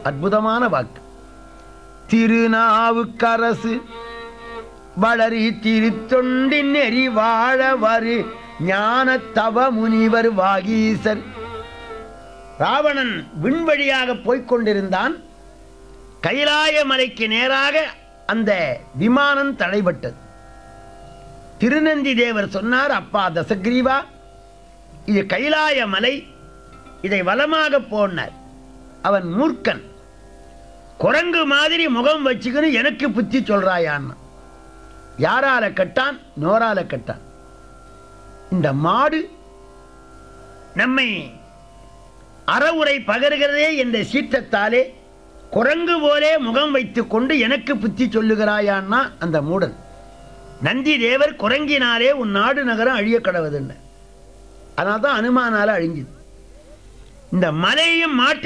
அற்புதமான வாக்கு திருநாவுக்கரசு வளரி திருத்தொண்டின் நெறி வாழ வரு ஞான தவ முனிவர் வாகீசர் ராவணன் விண்வழியாக போய்க் கொண்டிருந்தான் கைலாய மலைக்கு நேராக அந்த விமானம் தடைபட்டது திருநந்தி தேவர் சொன்னார் அப்பா தசக்ரீவா இது கைலாய மலை இதை வலமாக போனார் அவன் மூர்க்கன் குரங்கு மாதிரி முகம் வச்சுக்கின்னு எனக்கு புத்தி சொல்றாயான்னு யாரால கட்டான் நோரால கட்டான் இந்த மாடு நம்மை அறவுரை பகர்கிறதே என்ற சீற்றத்தாலே குரங்கு போலே முகம் வைத்துக் கொண்டு எனக்கு புத்தி சொல்லுகிறாயான்னா அந்த மூடன் நந்தி தேவர் குரங்கினாலே உன் நாடு நகரம் அழிய கடவுதுன்னு அதனால தான் அனுமானால அழிஞ்சுது இந்த மலையும் மாட்டு